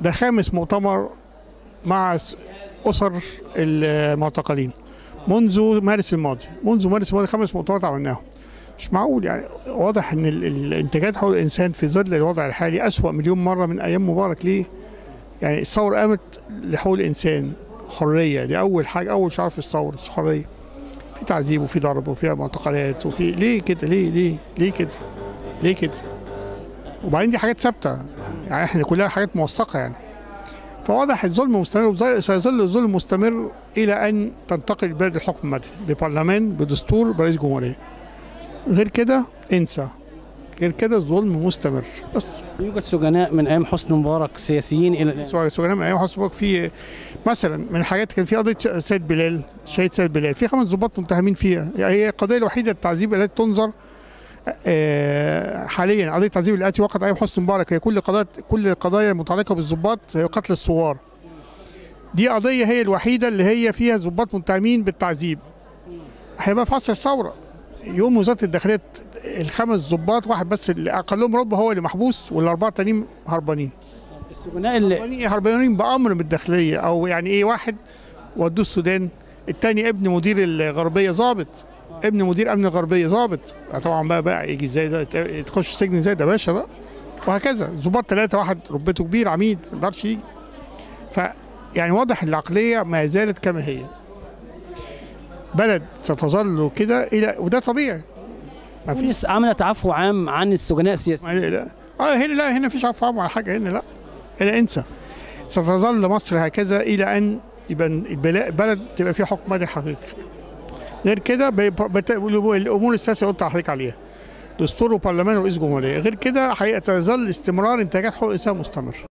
ده خامس مؤتمر مع س- اسر المعتقلين منذ مارس الماضي منذ مارس الماضي خمس مؤتمرات عملناهم مش معقول يعني واضح ان ال- ال- الانتاجات حقوق الانسان في ظل الوضع الحالي اسوا مليون مره من ايام مبارك ليه؟ يعني الثوره قامت لحقوق الانسان حريه دي اول حاجه اول شعار في الثوره حريه في تعذيب وفي ضرب وفي معتقلات وفي ليه كده ليه ليه ليه كده ليه كده وبعدين دي حاجات ثابته يعني احنا كلها حاجات موثقه يعني فواضح الظلم مستمر وسيظل الظلم مستمر الى ان تنتقل البلد للحكم المدني ببرلمان بدستور برئيس جمهوريه غير كده انسى غير كده الظلم مستمر بس يوجد سجناء من ايام حسني مبارك سياسيين الى الان سؤال سؤال من ايام حسن مبارك في مثلا من الحاجات كان في قضيه سيد بلال شهيد سيد بلال في خمس ضباط متهمين فيها يعني هي القضيه الوحيده التعذيب التي تنظر آه، حاليا قضيه التعذيب التي وقعت ايام حسني مبارك هي كل قضايا كل القضايا المتعلقه بالضباط هي قتل الثوار دي قضيه هي الوحيده اللي هي فيها ضباط متهمين بالتعذيب هيبقى في عصر الثوره يوم وزاره الداخليه الخمس ضباط واحد بس اللي اقلهم رتبه هو اللي محبوس والاربعه التانيين هربانين السجناء اللي هربانين هربانين بامر من الداخليه او يعني ايه واحد ودوه السودان التاني ابن مدير الغربيه ظابط ابن مدير امن الغربيه ظابط طبعا بقى بقى يجي ازاي ده يت- تخش السجن ازاي ده باشا بقى وهكذا ظباط ثلاثه واحد رتبته كبير عميد ما يقدرش يجي ف يعني واضح العقليه ما زالت كما هي بلد ستظل كده الى وده طبيعي ما فيش تونس عملت عفو عام عن السجناء السياسيين ما- لا اه هنا لا هنا مفيش عفو على حاجه هنا لا هنا انسى ستظل مصر هكذا الى ان يبقى البلا- البلد تبقى فيها حكم مدني حقيقي غير كده بيبقى- بت- الامور السياسيه قلت لحضرتك عليها دستور وبرلمان ورئيس جمهوريه غير كده هيظل استمرار انتاجات حقوق الانسان مستمر